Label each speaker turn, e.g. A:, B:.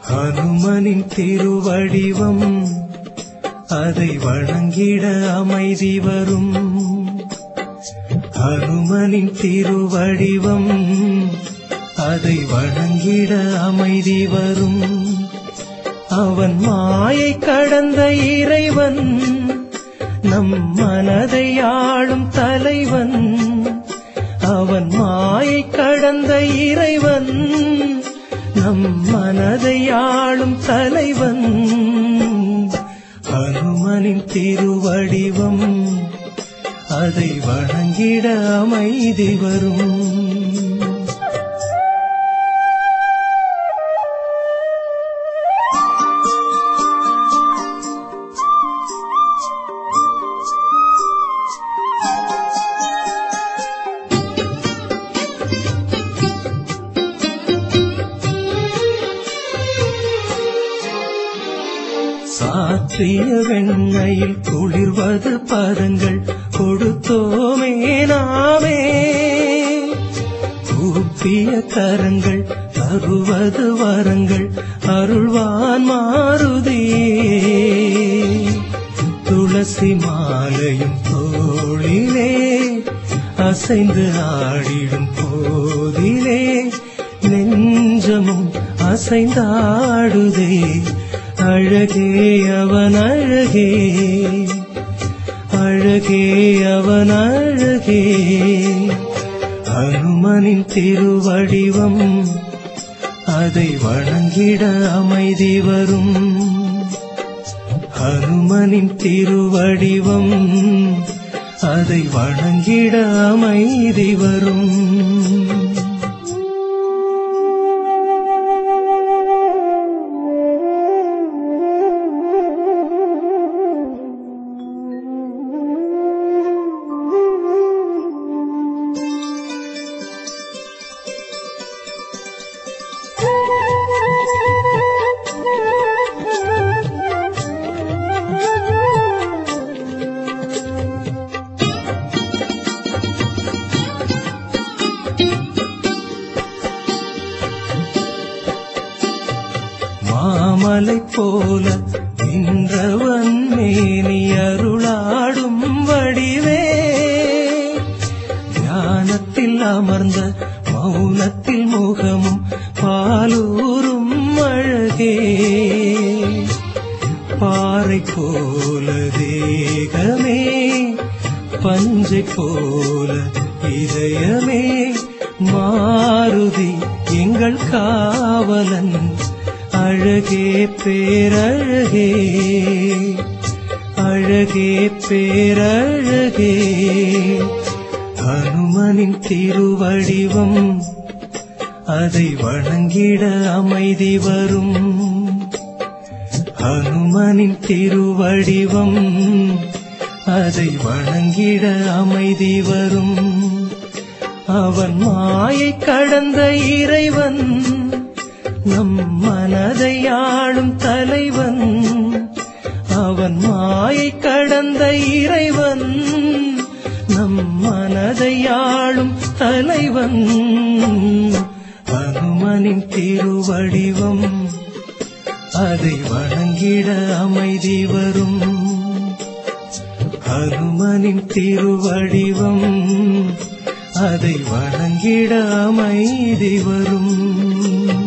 A: ஹனுமனின் திருவடிவம் அதை வணங்கிட அமைதி வரும் ஹனுமனின் திருவடிவம் அதை வணங்கிட அமைதி வரும் அவன் மாயை கடந்த இறைவன் நம் மனதை ஆளும் தலைவன் அவன் மாயை கடந்த இறைவன் நம் மனதை ஆளும் தலைவன் ஹனுமனின் திருவடிவம் அதை வணங்கிட அமைதி வரும் சாற்றிய வெண்ணையில் குளிர்வது பதங்கள் கொடுத்தோமே நாமே கூப்பிய கரங்கள் தருவது வரங்கள் அருள்வான் மாருதியே துளசி மாலையும் தோளிலே அசைந்து ஆடிடும் போதிலே நெஞ்சமும் அசைந்தாடுதே அழகே அவன் அழகே அழகே அவன் அழகே அனுமனின் திருவடிவம் அதை வணங்கிட அமைதி வரும் ஹனுமனின் திருவடிவம் அதை வணங்கிட அமைதி வரும் மாமலை போல நின்றவன் மேனி அருளாடும் வடிவே ஞானத்தில் அமர்ந்த மௌனத்தில் முகமும் பாலூரும் அழகே பாறை போல தேகமே பஞ்சை போல இதயமே மாருதி எங்கள் காவலன் அழகே பேரழகே அழகே பேரழகே ஹனுமனின் திருவடிவம் அதை வணங்கிட அமைதி வரும் ஹனுமனின் திருவடிவம் அதை வணங்கிட அமைதி வரும் அவன் மாயை கடந்த இறைவன் நம் மனதை ஆளும் தலைவன் அவன் மாயை கடந்த இறைவன் நம் மனதை ஆளும் தலைவன் ஹனுமனின் திருவடிவம் அதை வணங்கிட அமைதி வரும் ஹனுமனின் திருவடிவம் அதை வணங்கிட அமைதி வரும்